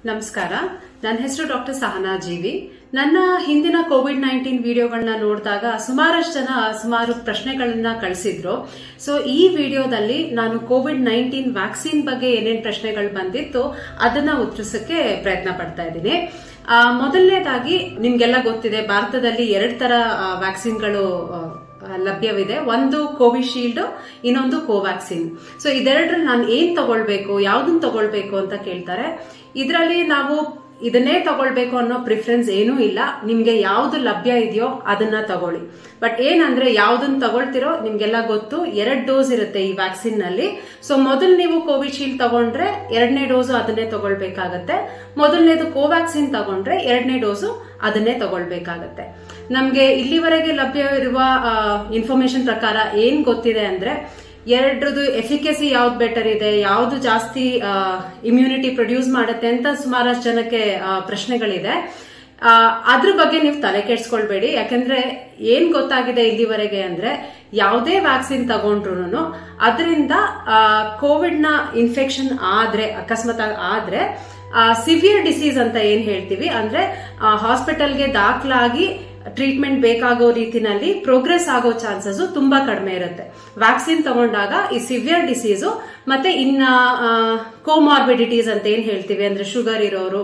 ನಮಸ್ಕಾರ ನನ್ನ ಹೆಸರು ಡಾಕ್ಟರ್ ಸಹನಾ ಜೀವಿ ನನ್ನ ಹಿಂದಿನ ಕೋವಿಡ್ ನೈನ್ಟೀನ್ ವಿಡಿಯೋಗಳನ್ನ ನೋಡಿದಾಗ ಸುಮಾರಷ್ಟು ಜನ ಸುಮಾರು ಪ್ರಶ್ನೆಗಳನ್ನ ಕಳಿಸಿದ್ರು ಸೊ ಈ ವಿಡಿಯೋದಲ್ಲಿ ನಾನು ಕೋವಿಡ್ ನೈನ್ಟೀನ್ ವ್ಯಾಕ್ಸಿನ್ ಬಗ್ಗೆ ಏನೇನ್ ಪ್ರಶ್ನೆಗಳು ಬಂದಿತ್ತು ಅದನ್ನ ಉತ್ತರಿಸಕ್ಕೆ ಪ್ರಯತ್ನ ಪಡ್ತಾ ಇದ್ದೀನಿ ಆ, ಮೊದಲನೇದಾಗಿ ನಿಮ್ಗೆಲ್ಲ ಗೊತ್ತಿದೆ ಭಾರತದಲ್ಲಿ ಎರಡ್ ತರ ವ್ಯಾಕ್ಸಿನ್ಗಳು ಲಭ್ಯವಿದೆ ಒಂದು ಕೋವಿಶೀಲ್ಡ್ ಇನ್ನೊಂದು ಕೋವ್ಯಾಕ್ಸಿನ್ ಸೊ ಇದೆರಡ್ರಲ್ಲಿ ನಾನು ಏನ್ ತಗೊಳ್ಬೇಕು ಯಾವ್ದನ್ನ ತಗೊಳ್ಬೇಕು ಅಂತ ಕೇಳ್ತಾರೆ ಇದರಲ್ಲಿ ನಾವು ಇದನ್ನೇ ತಗೊಳ್ಬೇಕು ಅನ್ನೋ ಪ್ರಿಫರೆನ್ಸ್ ಏನೂ ಇಲ್ಲ ನಿಮ್ಗೆ ಯಾವ್ದು ಲಭ್ಯ ಇದೆಯೋ ಅದನ್ನ ತಗೊಳ್ಳಿ ಬಟ್ ಏನಂದ್ರೆ ಯಾವ್ದನ್ನ ತಗೊಳ್ತಿರೋ ನಿಮ್ಗೆಲ್ಲ ಗೊತ್ತು ಎರಡ್ ಡೋಸ್ ಇರುತ್ತೆ ಈ ವ್ಯಾಕ್ಸಿನ್ ನಲ್ಲಿ ಸೊ ಮೊದಲು ನೀವು ಕೋವಿಶೀಲ್ಡ್ ತಗೊಂಡ್ರೆ ಎರಡನೇ ಡೋಸು ಅದನ್ನೇ ತಗೊಳ್ಬೇಕಾಗತ್ತೆ ಮೊದಲನೇದು ಕೋವ್ಯಾಕ್ಸಿನ್ ತಗೊಂಡ್ರೆ ಎರಡನೇ ಡೋಸು ಅದನ್ನೇ ತಗೊಳ್ಬೇಕಾಗತ್ತೆ ನಮ್ಗೆ ಇಲ್ಲಿವರೆಗೆ ಲಭ್ಯವಿರುವ ಇನ್ಫಾರ್ಮೇಶನ್ ಪ್ರಕಾರ ಏನ್ ಗೊತ್ತಿದೆ ಅಂದ್ರೆ ಎರಡ್ರದ್ದು ಎಫಿಕಸಿ ಯಾವ್ದು ಬೆಟರ್ ಇದೆ ಯಾವ್ದು ಜಾಸ್ತಿ ಇಮ್ಯುನಿಟಿ ಪ್ರೊಡ್ಯೂಸ್ ಮಾಡುತ್ತೆ ಅಂತ ಸುಮಾರಷ್ಟು ಜನಕ್ಕೆ ಆ, ಪ್ರಶ್ನೆಗಳಿದೆ ಆ, ಅದ್ರ ಬಗ್ಗೆ ನೀವು ತಲೆ ಕೆಡ್ಸ್ಕೊಳ್ಬೇಡಿ ಯಾಕಂದ್ರೆ ಏನ್ ಗೊತ್ತಾಗಿದೆ ಇಲ್ಲಿವರೆಗೆ ಅಂದ್ರೆ ಯಾವುದೇ ವ್ಯಾಕ್ಸಿನ್ ತಗೊಂಡ್ರು ಅದರಿಂದ ಕೋವಿಡ್ ನ ಇನ್ಫೆಕ್ಷನ್ ಆದ್ರೆ ಅಕಸ್ಮಾತ್ ಆದ್ರೆ ಸಿವಿಯರ್ ಡಿಸೀಸ್ ಅಂತ ಏನ್ ಹೇಳ್ತೀವಿ ಅಂದ್ರೆ ಹಾಸ್ಪಿಟಲ್ಗೆ ದಾಖಲಾಗಿ ಟ್ರೀಟ್ಮೆಂಟ್ ಬೇಕಾಗೋ ರೀತಿನಲ್ಲಿ ಪ್ರೋಗ್ರೆಸ್ ಆಗೋ ಚಾನ್ಸಸ್ ತುಂಬಾ ಕಡಿಮೆ ಇರುತ್ತೆ ವ್ಯಾಕ್ಸಿನ್ ತಗೊಂಡಾಗ ಈ ಸಿವಿಯರ್ ಡಿಸೀಸು ಮತ್ತೆ ಇನ್ನ ಕೋಮಾರ್ಬಿಡಿಟೀಸ್ ಅಂತ ಏನ್ ಹೇಳ್ತೀವಿ ಅಂದ್ರೆ ಶುಗರ್ ಇರೋರು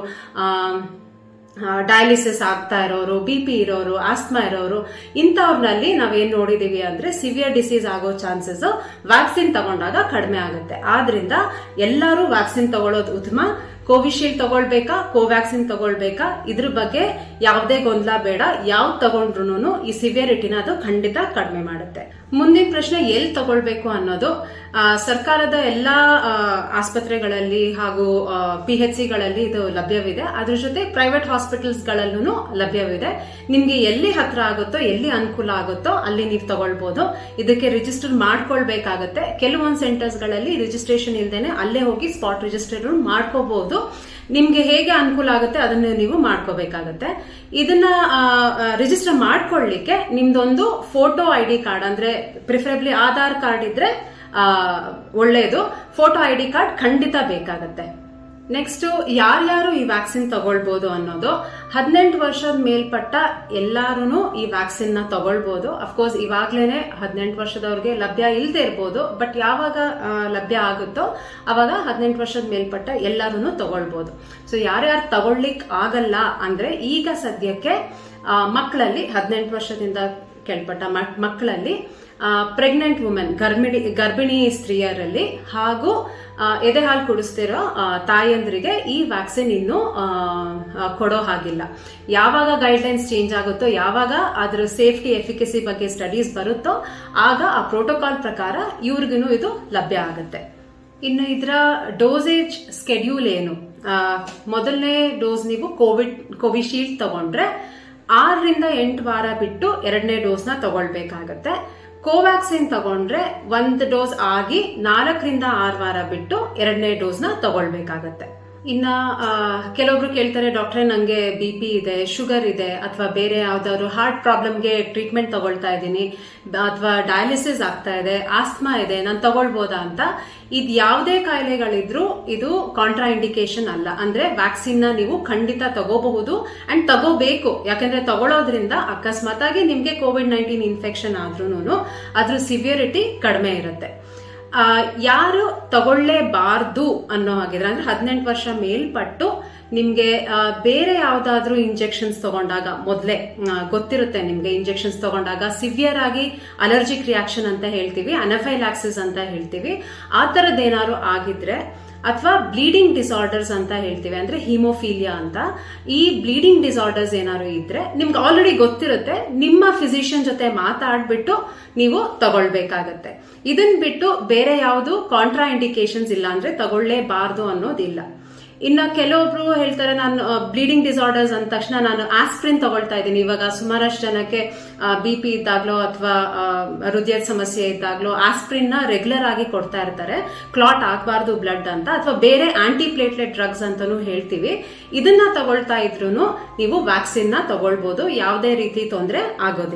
ಡಯಾಲಿಸಿಸ್ ಆಗ್ತಾ ಇರೋರು ಬಿ ಪಿ ಇರೋರು ಆಸ್ಮಾ ಇರೋರು ಇಂಥವ್ರಲ್ಲಿ ನಾವೇನ್ ನೋಡಿದೀವಿ ಅಂದ್ರೆ ಸಿವಿಯರ್ ಡಿಸೀಸ್ ಆಗೋ ಚಾನ್ಸಸ್ ವ್ಯಾಕ್ಸಿನ್ ತಗೊಂಡಾಗ ಕಡಿಮೆ ಆಗುತ್ತೆ ಆದ್ರಿಂದ ಎಲ್ಲರೂ ವ್ಯಾಕ್ಸಿನ್ ತಗೊಳ್ಳೋದು ಉತ್ತಮ ಕೋವಿಶೀಲ್ಡ್ ತಗೊಳ್ಬೇಕಾ ಕೋವ್ಯಾಕ್ಸಿನ್ ತಗೊಳ್ಬೇಕಾ ಇದ್ರ ಬಗ್ಗೆ ಯಾವುದೇ ಗೊಂದಲ ಬೇಡ ಯಾವ್ದು ತಗೊಂಡ್ರು ಈ ಸಿವಿಯರಿಟಿನ ಅದು ಖಂಡಿತ ಕಡಿಮೆ ಮಾಡುತ್ತೆ ಮುಂದಿನ ಪ್ರಶ್ನೆ ಎಲ್ಲಿ ತಗೊಳ್ಬೇಕು ಅನ್ನೋದು ಆ, ಸರ್ಕಾರದ ಎಲ್ಲಾ ಆ, ಆಸ್ಪತ್ರೆಗಳಲ್ಲಿ ಹಾಗೂ ಪಿ ಎಚ್ ಸಿಗಳಲ್ಲಿ ಇದು ಲಭ್ಯವಿದೆ ಅದ್ರ ಜೊತೆ ಪ್ರೈವೇಟ್ ಹಾಸ್ಪಿಟಲ್ಸ್ ಗಳಲ್ಲೂ ಲಭ್ಯವಿದೆ ನಿಮ್ಗೆ ಎಲ್ಲಿ ಹತ್ರ ಆಗುತ್ತೋ ಎಲ್ಲಿ ಅನುಕೂಲ ಆಗುತ್ತೋ ಅಲ್ಲಿ ನೀವು ತಗೊಳ್ಬಹುದು ಇದಕ್ಕೆ ರಿಜಿಸ್ಟರ್ ಮಾಡ್ಕೊಳ್ಬೇಕಾಗತ್ತೆ ಕೆಲವೊಂದು ಸೆಂಟರ್ಸ್ ಗಳಲ್ಲಿ ರಿಜಿಸ್ಟ್ರೇಷನ್ ಇಲ್ದೇನೆ ಅಲ್ಲೇ ಹೋಗಿ ಸ್ಪಾಟ್ ರಿಜಿಸ್ಟರ್ ಮಾಡ್ಕೋಬಹುದು ನಿಮ್ಗೆ ಹೇಗೆ ಅನುಕೂಲ ಆಗುತ್ತೆ ಅದನ್ನ ನೀವು ಮಾಡ್ಕೋಬೇಕಾಗತ್ತೆ ಇದನ್ನ ರಿಜಿಸ್ಟರ್ ಮಾಡ್ಕೊಳ್ಳಿಕ್ಕೆ ನಿಮ್ದೊಂದು ಫೋಟೋ ಐ ಡಿ ಕಾರ್ಡ್ ಅಂದ್ರೆ ಪ್ರಿಫರಬ್ಲಿ ಆಧಾರ್ ಕಾರ್ಡ್ ಇದ್ರೆ ಆ, ಒಳ್ಳೆಯದು ಫೋಟೋ ಐ ಡಿ ಕಾರ್ಡ್ ಖಂಡಿತ ಬೇಕಾಗತ್ತೆ ನೆಕ್ಸ್ಟ್ ಯಾರ್ಯಾರು ಈ ವ್ಯಾಕ್ಸಿನ್ ತಗೊಳ್ಬಹುದು ಅನ್ನೋದು ಹದಿನೆಂಟು ವರ್ಷದ ಮೇಲ್ಪಟ್ಟ ಎಲ್ಲಾರು ಈ ವ್ಯಾಕ್ಸಿನ್ ನ ತಗೊಳ್ಬಹುದು ಅಫ್ಕೋರ್ಸ್ ಇವಾಗ್ಲೇನೆ ಹದಿನೆಂಟು ವರ್ಷದವ್ರಿಗೆ ಲಭ್ಯ ಇಲ್ಲದೆ ಇರ್ಬೋದು ಬಟ್ ಯಾವಾಗ ಆ, ಲಭ್ಯ ಆಗುತ್ತೋ ಅವಾಗ ಹದಿನೆಂಟು ವರ್ಷದ ಮೇಲ್ಪಟ್ಟ ಎಲ್ಲಾರು ತಗೊಳ್ಬಹುದು ಸೊ ಯಾರ್ಯಾರು ತಗೊಳ್ಲಿಕ್ ಆಗಲ್ಲ ಅಂದ್ರೆ ಈಗ ಸದ್ಯಕ್ಕೆ ಆ, ಮಕ್ಕಳಲ್ಲಿ ಹದಿನೆಂಟು ವರ್ಷದಿಂದ ಕೆಳಪಟ್ಟ ಮಕ್- ಮಕ್ಕಳಲ್ಲಿ ಪ್ರೆಗ್ನೆಂಟ್ ವುಮೆನ್ ಗರ್ಭಿಣಿ ಗರ್ಭಿಣಿ ಸ್ತ್ರೀಯರಲ್ಲಿ ಹಾಗೂ ಆ, ಎದೆ ಹಾಲು ಕುಡಿಸ್ತಿರೋ ಆ, ತಾಯಂದ್ರಿಗೆ ಈ ವ್ಯಾಕ್ಸಿನ್ ಇನ್ನೂ ಆ, ಆ, ಕೊಡೋ ಹಾಗಿಲ್ಲ ಯಾವಾಗ ಗೈಡ್ಲೈನ್ಸ್ ಚೇಂಜ್ ಆಗುತ್ತೋ ಯಾವಾಗ ಅದ್ರ ಸೇಫ್ಟಿ ಎಫಿಕಸಿ ಬಗ್ಗೆ ಸ್ಟಡೀಸ್ ಬರುತ್ತೋ ಆಗ ಆ ಪ್ರೋಟೋಕಾಲ್ ಪ್ರಕಾರ ಇವ್ರಿಗೂ ಇದು ಲಭ್ಯ ಆಗುತ್ತೆ ಇನ್ನು ಇದರ ಡೋಸೇಜ್ ಸ್ಕೆಡ್ಯೂಲ್ ಏನು ಆ, ಮೊದಲನೇ ಡೋಸ್ ನೀವು ಕೋವಿಡ್ ಕೋವಿಶೀಲ್ಡ್ ತಗೊಂಡ್ರೆ ಆರರಿಂದ ಎಂಟು ವಾರ ಬಿಟ್ಟು ಎರಡನೇ ಡೋಸ್ನ ತಗೊಳ್ಬೇಕಾಗತ್ತೆ ಕೋವ್ಯಾಕ್ಸಿನ್ ತಗೊಂಡ್ರೆ ಒಂದ್ ಡೋಸ್ ಆಗಿ ನಾಲ್ಕರಿಂದ ಆರು ವಾರ ಬಿಟ್ಟು ಎರಡನೇ ಡೋಸ್ನ ತಗೊಳ್ಬೇಕಾಗತ್ತೆ ಇನ್ನ ಆ, ಕೆಲವೊಬ್ರು ಕೇಳ್ತಾರೆ ಡಾಕ್ಟ್ರೆ ನಂಗೆ ಬಿ ಪಿ ಇದೆ ಶುಗರ್ ಇದೆ ಅಥವಾ ಬೇರೆ ಯಾವ್ದಾದ್ರು ಹಾರ್ಟ್ ಪ್ರಾಬ್ಲಮ್ಗೆ ಟ್ರೀಟ್ಮೆಂಟ್ ತಗೊಳ್ತಾ ಇದ್ದೀನಿ ಅಥವಾ ಡಯಾಲಿಸಿಸ್ ಆಗ್ತಾ ಇದೆ ಆಸ್ಮಾ ಇದೆ ನಾನು ತಗೊಳ್ಬೋದಾ ಅಂತ ಇದು ಯಾವುದೇ ಕಾಯಿಲೆಗಳಿದ್ರು ಇದು ಕಾಂಟ್ರಾ ಇಂಡಿಕೇಶನ್ ಅಲ್ಲ ಅಂದ್ರೆ ವ್ಯಾಕ್ಸಿನ್ ನ ನೀವು ಖಂಡಿತ ತಗೋಬಹುದು ಅಂಡ್ ತಗೋಬೇಕು ಯಾಕಂದ್ರೆ ತಗೊಳ್ಳೋದ್ರಿಂದ ಅಕಸ್ಮಾತ್ ಆಗಿ ನಿಮ್ಗೆ ಕೋವಿಡ್ ನೈನ್ಟೀನ್ ಇನ್ಫೆಕ್ಷನ್ ಆದ್ರೂ ಅದ್ರ ಸಿವಿಯರಿಟಿ ಕಡಿಮೆ ಇರುತ್ತೆ ಆ, ಯಾರು ತಗೊಳ್ಳೇಬಾರ್ದು ಅನ್ನೋ ಹಾಗಿದ್ರೆ ಅಂದ್ರೆ ಹದಿನೆಂಟು ವರ್ಷ ಮೇಲ್ಪಟ್ಟು ನಿಮ್ಗೆ ಆ, ಬೇರೆ ಯಾವ್ದಾದ್ರು ಇಂಜೆಕ್ಷನ್ಸ್ ತಗೊಂಡಾಗ ಮೊದಲೇ ಗೊತ್ತಿರುತ್ತೆ ನಿಮ್ಗೆ ಇಂಜೆಕ್ಷನ್ಸ್ ತಗೊಂಡಾಗ ಸಿವಿಯರ್ ಆಗಿ ಅಲರ್ಜಿಕ್ ರಿಯಾಕ್ಷನ್ ಅಂತ ಹೇಳ್ತೀವಿ ಅನಫೈಲಾಕ್ಸಿಸ್ ಅಂತ ಹೇಳ್ತೀವಿ ಆ ತರದ್ದೇನಾದ್ರು ಆಗಿದ್ರೆ ಅಥವಾ ಬ್ಲೀಡಿಂಗ್ ಡಿಸಾರ್ಡರ್ಸ್ ಅಂತ ಹೇಳ್ತೀವಿ ಅಂದ್ರೆ ಹಿಮೋಫೀಲಿಯಾ ಅಂತ ಈ ಬ್ಲೀಡಿಂಗ್ ಡಿಸಾರ್ಡರ್ಸ್ ಏನಾದ್ರು ಇದ್ರೆ ನಿಮ್ಗೆ ಆಲ್ರೆಡಿ ಗೊತ್ತಿರುತ್ತೆ ನಿಮ್ಮ ಫಿಸಿಷಿಯನ್ ಜೊತೆ ಮಾತಾಡ್ಬಿಟ್ಟು ನೀವು ತಗೊಳ್ಬೇಕಾಗತ್ತೆ ಇದನ್ ಬಿಟ್ಟು ಬೇರೆ ಯಾವುದು ಕಾಂಟ್ರಾ ಇಂಡಿಕೇಶನ್ಸ್ ಇಲ್ಲ ಅಂದ್ರೆ ತಗೊಳ್ಳೇಬಾರ್ದು ಅನ್ನೋದಿಲ್ಲ ಇನ್ನ ಕೆಲವೊಬ್ರು ಹೇಳ್ತಾರೆ ನಾನು ಬ್ಲೀಡಿಂಗ್ ಡಿಸಾರ್ಡರ್ಸ್ ಅಂದ ತಕ್ಷಣ ನಾನು ಆಸ್ಪ್ರಿನ್ ತಗೊಳ್ತಾ ಇದ್ದೀನಿ ಇವಾಗ ಸುಮಾರಷ್ಟು ಜನಕ್ಕೆ ಬಿ ಪಿ ಇದ್ದಾಗ್ಲೋ ಅಥವಾ ಹೃದಯದ ಸಮಸ್ಯೆ ಇದ್ದಾಗ್ಲೋ ಆಸ್ಪ್ರಿನ್ ನ ರೆಗ್ಯುಲರ್ ಆಗಿ ಕೊಡ್ತಾ ಇರ್ತಾರೆ ಕ್ಲಾಟ್ ಆಗಬಾರ್ದು ಬ್ಲಡ್ ಅಂತ ಅಥವಾ ಬೇರೆ ಆಂಟಿ ಪ್ಲೇಟ್ಲೆಟ್ ಡ್ರಗ್ಸ್ ಅಂತಾನು ಹೇಳ್ತೀವಿ ಇದನ್ನ ತಗೊಳ್ತಾ ಇದ್ರು ನೀವು ವ್ಯಾಕ್ಸಿನ್ ನ ತಗೊಳ್ಬಹುದು ಯಾವುದೇ ರೀತಿ ತೊಂದರೆ ಆಗೋದಿಲ್ಲ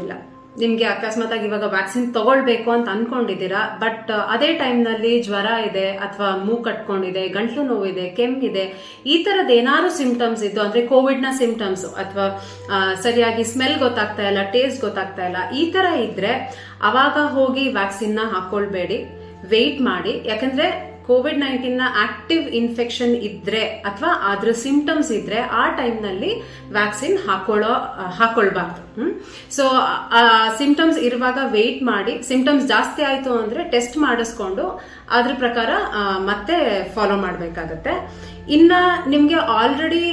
ನಿಮ್ಗೆ ಅಕಸ್ಮಾತ್ ಆಗಿ ಇವಾಗ ವ್ಯಾಕ್ಸಿನ್ ತಗೊಳ್ಬೇಕು ಅಂತ ಅನ್ಕೊಂಡಿದ್ದೀರಾ ಬಟ್ ಅದೇ ಟೈಮ್ನಲ್ಲಿ ಜ್ವರ ಇದೆ ಅಥವಾ ಮೂಗ್ ಕಟ್ಕೊಂಡಿದೆ ಗಂಟ್ಲು ನೋವಿದೆ ಕೆಮ್ಮಿದೆ ಈ ತರದ್ ಏನಾದ್ರು ಸಿಂಪ್ಟಮ್ಸ್ ಇದ್ದು ಅಂದ್ರೆ ಕೋವಿಡ್ ನ ಸಿಂಪ್ಟಮ್ಸ್ ಅಥವಾ ಸರಿಯಾಗಿ ಸ್ಮೆಲ್ ಗೊತ್ತಾಗ್ತಾ ಇಲ್ಲ ಟೇಸ್ಟ್ ಗೊತ್ತಾಗ್ತಾ ಇಲ್ಲ ಈ ತರ ಇದ್ರೆ ಅವಾಗ ಹೋಗಿ ವ್ಯಾಕ್ಸಿನ್ ನ ಹಾಕೊಳ್ಬೇಡಿ ವೆಯ್ಟ್ ಮಾಡಿ ಯಾಕಂದ್ರೆ ಕೋವಿಡ್ ನೈನ್ಟೀನ್ ನ ಆಕ್ಟಿವ್ ಇನ್ಫೆಕ್ಷನ್ ಇದ್ರೆ ಅಥವಾ ಅದ್ರ ಸಿಂಪ್ಟಮ್ಸ್ ಇದ್ರೆ ಆ ಟೈಮ್ ನಲ್ಲಿ ವ್ಯಾಕ್ಸಿನ್ ಹಾಕೊಳ್ಳೋ ಹಾಕೊಳ್ಬಾರ್ದು ಸೊ ಸಿಂಪ್ಟಮ್ಸ್ ಇರುವಾಗ ವೆಯ್ಟ್ ಮಾಡಿ ಸಿಂಪ್ಟಮ್ಸ್ ಜಾಸ್ತಿ ಆಯ್ತು ಅಂದ್ರೆ ಟೆಸ್ಟ್ ಮಾಡಿಸ್ಕೊಂಡು ಅದ್ರ ಪ್ರಕಾರ ಆ, ಮತ್ತೆ ಫಾಲೋ ಮಾಡಬೇಕಾಗತ್ತೆ ಇನ್ನ ನಿಮ್ಗೆ ಆಲ್ರೆಡಿ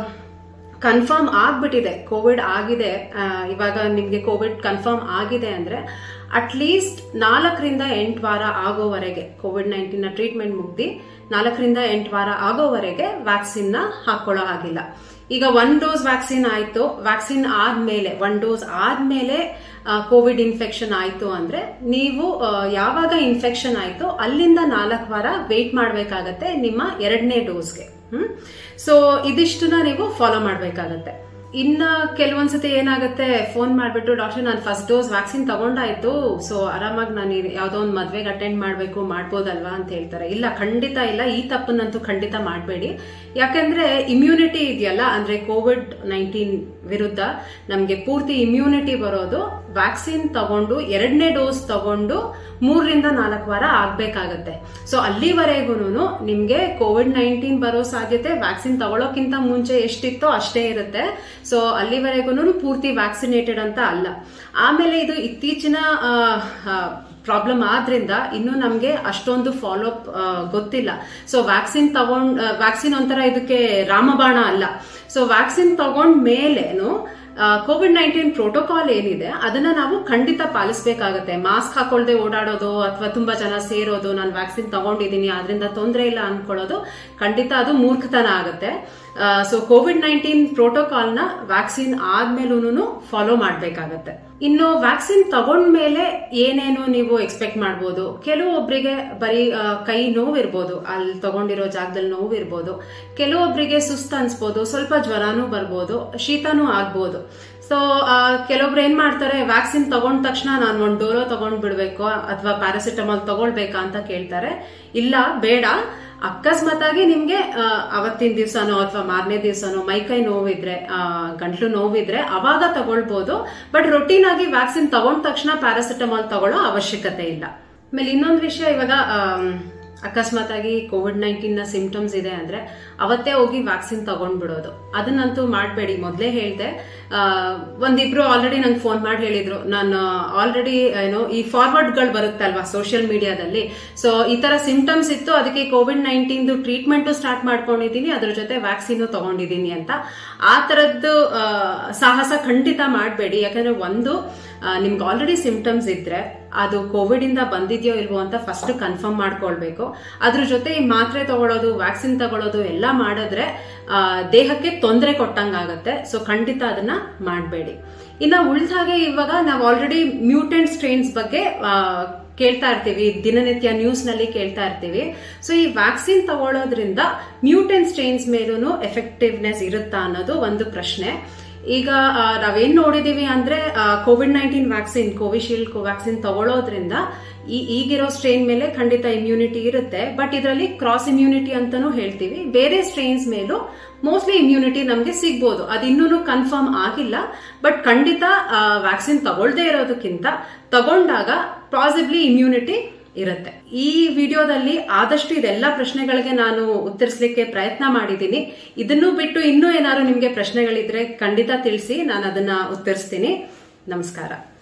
ಕನ್ಫರ್ಮ್ ಆಗ್ಬಿಟ್ಟಿದೆ ಕೋವಿಡ್ ಆಗಿದೆ ಆ, ಇವಾಗ ನಿಮ್ಗೆ ಕೋವಿಡ್ ಕನ್ಫರ್ಮ್ ಆಗಿದೆ ಅಂದ್ರೆ ಅಟ್ಲೀಸ್ಟ್ ನಾಲ್ಕರಿಂದ ಎಂಟು ವಾರ ಆಗೋವರೆಗೆ ಕೋವಿಡ್ ನೈನ್ಟೀನ್ ನ ಟ್ರೀಟ್ಮೆಂಟ್ ಮುಗ್ದಿ ನಾಲ್ಕರಿಂದ ಎಂಟು ವಾರ ಆಗೋವರೆಗೆ ವ್ಯಾಕ್ಸಿನ್ ನ ಹಾಕೊಳ್ಳೋ ಹಾಗಿಲ್ಲ ಈಗ ಒನ್ ಡೋಸ್ ವ್ಯಾಕ್ಸಿನ್ ಆಯ್ತು ವ್ಯಾಕ್ಸಿನ್ ಆದ್ಮೇಲೆ ಒನ್ ಡೋಸ್ ಆದ್ಮೇಲೆ ಕೋವಿಡ್ ಇನ್ಫೆಕ್ಷನ್ ಆಯ್ತು ಅಂದ್ರೆ ನೀವು ಆ, ಯಾವಾಗ ಇನ್ಫೆಕ್ಷನ್ ಆಯ್ತು ಅಲ್ಲಿಂದ ನಾಲ್ಕು ವಾರ ವೇಟ್ ಮಾಡಬೇಕಾಗತ್ತೆ ನಿಮ್ಮ ಎರಡನೇ ಡೋಸ್ಗೆ ಹ್ಮ್ ಸೊ ಇದಿಷ್ಟನ್ನ ನೀವು ಫಾಲೋ ಮಾಡಬೇಕಾಗತ್ತೆ ಇನ್ನ ಕೆಲವೊಂದ್ಸತಿ ಏನಾಗುತ್ತೆ ಫೋನ್ ಮಾಡ್ಬಿಟ್ಟು ಡಾಕ್ಟರ್ ನಾನು ಫಸ್ಟ್ ಡೋಸ್ ವ್ಯಾಕ್ಸಿನ್ ತಗೊಂಡಾಯ್ತು ಸೊ ಆರಾಮಾಗಿ ನಾನು ಇದ್- ಯಾವ್ದೋ ಒಂದು ಮದ್ವೆಗೆ ಅಟೆಂಡ್ ಮಾಡಬೇಕು ಮಾಡ್ಬೋದಲ್ವಾ ಅಂತ ಹೇಳ್ತಾರೆ ಇಲ್ಲ ಖಂಡಿತ ಇಲ್ಲ ಈ ತಪ್ಪನ್ನಂತೂ ಖಂಡಿತ ಮಾಡಬೇಡಿ ಯಾಕಂದ್ರೆ ಇಮ್ಯುನಿಟಿ ಇದೆಯಲ್ಲ ಅಂದ್ರೆ ಕೋವಿಡ್ ನೈನ್ಟೀನ್ ವಿರುದ್ಧ ನಮ್ಗೆ ಪೂರ್ತಿ ಇಮ್ಯುನಿಟಿ ಬರೋದು ವ್ಯಾಕ್ಸಿನ್ ತಗೊಂಡು ಎರಡನೇ ಡೋಸ್ ತಗೊಂಡು ಮೂರರಿಂದ ನಾಲ್ಕು ವಾರ ಆಗ್ಬೇಕಾಗತ್ತೆ ಸೊ ಅಲ್ಲಿವರೆಗೂ ನಿಮ್ಗೆ ಕೋವಿಡ್ ನೈನ್ಟೀನ್ ಬರೋ ಸಾಧ್ಯತೆ ವ್ಯಾಕ್ಸಿನ್ ತಗೊಳ್ಳೋಕ್ಕಿಂತ ಮುಂಚೆ ಎಷ್ಟಿತ್ತೋ ಅಷ್ಟೇ ಇರುತ್ತೆ ಸೊ ಅಲ್ಲಿವರೆಗೂ ಪೂರ್ತಿ ವ್ಯಾಕ್ಸಿನೇಟೆಡ್ ಅಂತ ಅಲ್ಲ ಆಮೇಲೆ ಇದು ಇತ್ತೀಚಿನ ಪ್ರಾಬ್ಲಮ್ ಆದ್ರಿಂದ ಇನ್ನು ನಮ್ಗೆ ಅಷ್ಟೊಂದು ಫಾಲೋ ಅಪ್ ಗೊತ್ತಿಲ್ಲ ಸೊ ವ್ಯಾಕ್ಸಿನ್ ತಗೊಂಡ್ ವ್ಯಾಕ್ಸಿನ್ ಒಂಥರ ಇದಕ್ಕೆ ರಾಮಬಾಣ ಅಲ್ಲ ಸೊ ವ್ಯಾಕ್ಸಿನ್ ತಗೊಂಡ್ ಮೇಲೇನು ಕೋವಿಡ್ ನೈನ್ಟೀನ್ ಪ್ರೋಟೋಕಾಲ್ ಏನಿದೆ ಅದನ್ನ ನಾವು ಖಂಡಿತ ಪಾಲಿಸಬೇಕಾಗತ್ತೆ ಮಾಸ್ಕ್ ಹಾಕೊಳ್ದೆ ಓಡಾಡೋದು ಅಥವಾ ತುಂಬಾ ಜನ ಸೇರೋದು ನಾನು ವ್ಯಾಕ್ಸಿನ್ ತಗೊಂಡಿದ್ದೀನಿ ಅದರಿಂದ ತೊಂದರೆ ಇಲ್ಲ ಅನ್ಕೊಳ್ಳೋದು ಖಂಡಿತ ಅದು ಮೂರ್ಖತನ ಆಗುತ್ತೆ ಸೊ ಕೋವಿಡ್ ನೈನ್ಟೀನ್ ಪ್ರೋಟೋಕಾಲ್ ನ ವ್ಯಾಕ್ಸಿನ್ ಆದ್ಮೇಲೂ ಫಾಲೋ ಮಾಡಬೇಕಾಗತ್ತೆ ಇನ್ನು ವ್ಯಾಕ್ಸಿನ್ ತಗೊಂಡ್ಮೇಲೆ ಏನೇನು ನೀವು ಎಕ್ಸ್ಪೆಕ್ಟ್ ಮಾಡ್ಬೋದು ಕೆಲವೊಬ್ಬರಿಗೆ ಬರೀ ಆ, ಕೈ ನೋವು ಇರ್ಬೋದು ಅಲ್ಲಿ ತಗೊಂಡಿರೋ ಜಾಗದಲ್ಲಿ ನೋವು ಇರ್ಬೋದು ಕೆಲವೊಬ್ಬರಿಗೆ ಸುಸ್ತು ಅನ್ಸ್ಬೋದು ಸ್ವಲ್ಪ ಜ್ವರನೂ ಬರ್ಬೋದು ಶೀತನೂ ಆಗ್ಬೋದು ಸೊ ಕೆಲವೊಬ್ರು ಏನ್ ಮಾಡ್ತಾರೆ ವ್ಯಾಕ್ಸಿನ್ ತಗೊಂಡ ತಕ್ಷಣ ನಾನು ಒಂದು ಡೋಲೋ ತಗೊಂಡ್ ಬಿಡ್ಬೇಕು ಅಥವಾ ಪ್ಯಾರಾಸಿಟಮಾಲ್ ತಗೊಳ್ಬೇಕಾ ಅಂತ ಕೇಳ್ತಾರೆ ಇಲ್ಲ ಬೇಡ ಅಕಸ್ಮಾತ್ ಆಗಿ ನಿಮ್ಗೆ ಆ, ಅವತ್ತಿನ ದಿವ್ಸನೋ ಅಥವಾ ಮಾರನೇ ದಿವ್ಸನೋ ಮೈಕೈ ನೋವಿದ್ರೆ ಆ, ಗಂಟ್ಲು ನೋವಿದ್ರೆ ಅವಾಗ ತಗೊಳ್ಬೋದು ಬಟ್ ರೊಟೀನ್ ಆಗಿ ವ್ಯಾಕ್ಸಿನ್ ತಗೊಂಡ ತಕ್ಷಣ ಪ್ಯಾರಾಸಿಟಮಾಲ್ ತಗೊಳ್ಳೋ ಅವಶ್ಯಕತೆ ಇಲ್ಲ ಆಮೇಲೆ ಇನ್ನೊಂದು ವಿಷಯ ಇವಾಗ ಆಮ್, ಅಕಸ್ಮಾತ್ ಆಗಿ ಕೋವಿಡ್ ನೈನ್ಟೀನ್ ನ ಸಿಂಪ್ಟಮ್ಸ್ ಇದೆ ಅಂದ್ರೆ ಅವತ್ತೇ ಹೋಗಿ ವ್ಯಾಕ್ಸಿನ್ ತಗೊಂಡ್ಬಿಡೋದು ಅದನ್ನಂತೂ ಮಾಡಬೇಡಿ ಮೊದಲೇ ಹೇಳ್ದೆ ಆ, ಒಂದಿಬ್ರು ಆಲ್ರೆಡಿ ನಂಗೆ ಫೋನ್ ಮಾಡಿ ಹೇಳಿದ್ರು ನಾನು ಆಲ್ರೆಡಿ ಏನೋ ಈ ಫಾರ್ವರ್ಡ್ಗಳು ಬರುತ್ತಲ್ವಾ ಸೋಷಿಯಲ್ ಮೀಡಿಯಾದಲ್ಲಿ ಸೊ ಈ ತರ ಸಿಂಪ್ಟಮ್ಸ್ ಇತ್ತು ಅದಕ್ಕೆ ಕೋವಿಡ್ ನೈನ್ಟೀನ್ ಟ್ರೀಟ್ಮೆಂಟ್ ಸ್ಟಾರ್ಟ್ ಮಾಡ್ಕೊಂಡಿದ್ದೀನಿ ಅದ್ರ ಜೊತೆ ವ್ಯಾಕ್ಸಿನ್ ತಗೊಂಡಿದ್ದೀನಿ ಅಂತ ಆ ತರದ್ದು ಆ, ಸಾಹಸ ಖಂಡಿತ ಮಾಡಬೇಡಿ ಯಾಕಂದ್ರೆ ಒಂದು ಆ, ನಿಮ್ಗೆ ಆಲ್ರೆಡಿ ಸಿಂಪ್ಟಮ್ಸ್ ಇದ್ರೆ ಅದು ಕೋವಿಡ್ ಇಂದ ಬಂದಿದ್ಯೋ ಇಲ್ವೋ ಅಂತ ಫಸ್ಟ್ ಕನ್ಫರ್ಮ್ ಮಾಡ್ಕೊಳ್ಬೇಕು ಅದ್ರ ಜೊತೆ ಈ ಮಾತ್ರೆ ತಗೊಳ್ಳೋದು ವ್ಯಾಕ್ಸಿನ್ ತಗೊಳ್ಳೋದು ಎಲ್ಲ ಮಾಡಿದ್ರೆ ಆ, ದೇಹಕ್ಕೆ ತೊಂದರೆ ಕೊಟ್ಟಂಗಾಗತ್ತೆ ಸೊ ಖಂಡಿತ ಅದನ್ನ ಮಾಡಬೇಡಿ ಇನ್ನ ಉಳಿದಾಗೆ ಇವಾಗ ನಾವು ಆಲ್ರೆಡಿ ಮ್ಯೂಟೆಂಟ್ ಸ್ಟ್ರೈನ್ಸ್ ಬಗ್ಗೆ ಆ, ಕೇಳ್ತಾ ಇರ್ತೀವಿ ದಿನನಿತ್ಯ ನ್ಯೂಸ್ ನಲ್ಲಿ ಕೇಳ್ತಾ ಇರ್ತೀವಿ ಸೊ ಈ ವ್ಯಾಕ್ಸಿನ್ ತಗೊಳ್ಳೋದ್ರಿಂದ ಮ್ಯೂಟೆಂಟ್ ಸ್ಟ್ರೈನ್ಸ್ ಮೇಲೂ ಎಫೆಕ್ಟಿವ್ನೆಸ್ ಇರುತ್ತಾ ಅನ್ನೋದು ಒಂದು ಪ್ರಶ್ನೆ ಈಗ ಆ, ನಾವೇನ್ ನೋಡಿದೀವಿ ಅಂದ್ರೆ Covid nineteen vaccine Covishield Covaxin ತಗೊಳ್ಳೋದ್ರಿಂದ ಈ ಈಗಿರೋ ಸ್ಟ್ರೈನ್ ಮೇಲೆ ಖಂಡಿತ ಇಮ್ಯುನಿಟಿ ಇರುತ್ತೆ ಬಟ್ ಇದರಲ್ಲಿ ಕ್ರಾಸ್ ಇಮ್ಯುನಿಟಿ ಅಂತಾನೂ ಹೇಳ್ತೀವಿ ಬೇರೆ ಸ್ಟ್ರೈನ್ಸ್ ಮೇಲೂ ಮೋಸ್ಟ್ಲಿ ಇಮ್ಯುನಿಟಿ ನಮಗೆ ಸಿಗ್ಬೋದು ಅದು ಇನ್ನೂ ಕನ್ಫರ್ಮ್ ಆಗಿಲ್ಲ ಬಟ್ ಖಂಡಿತ ವ್ಯಾಕ್ಸಿನ್ ತಗೊಳ್ದೇ ಇರೋದಕ್ಕಿಂತ ತಗೊಂಡಾಗ ಪಾಸಿಬ್ಲಿ ಇಮ್ಯುನಿಟಿ ಇರುತ್ತೆ ಈ ವಿಡಿಯೋದಲ್ಲಿ ಆದಷ್ಟು ಇದೆಲ್ಲ ಪ್ರಶ್ನೆಗಳಿಗೆ ನಾನು ಉತ್ತರಿಸಲಿಕ್ಕೆ ಪ್ರಯತ್ನ ಮಾಡಿದ್ದೀನಿ ಇದನ್ನು ಬಿಟ್ಟು ಇನ್ನೂ ಏನಾದ್ರು ನಿಮಗೆ ಪ್ರಶ್ನೆಗಳಿದ್ರೆ ಖಂಡಿತ ತಿಳಿಸಿ ನಾನು ಅದನ್ನ ಉತ್ತರಿಸ್ತೀನಿ ನಮಸ್ಕಾರ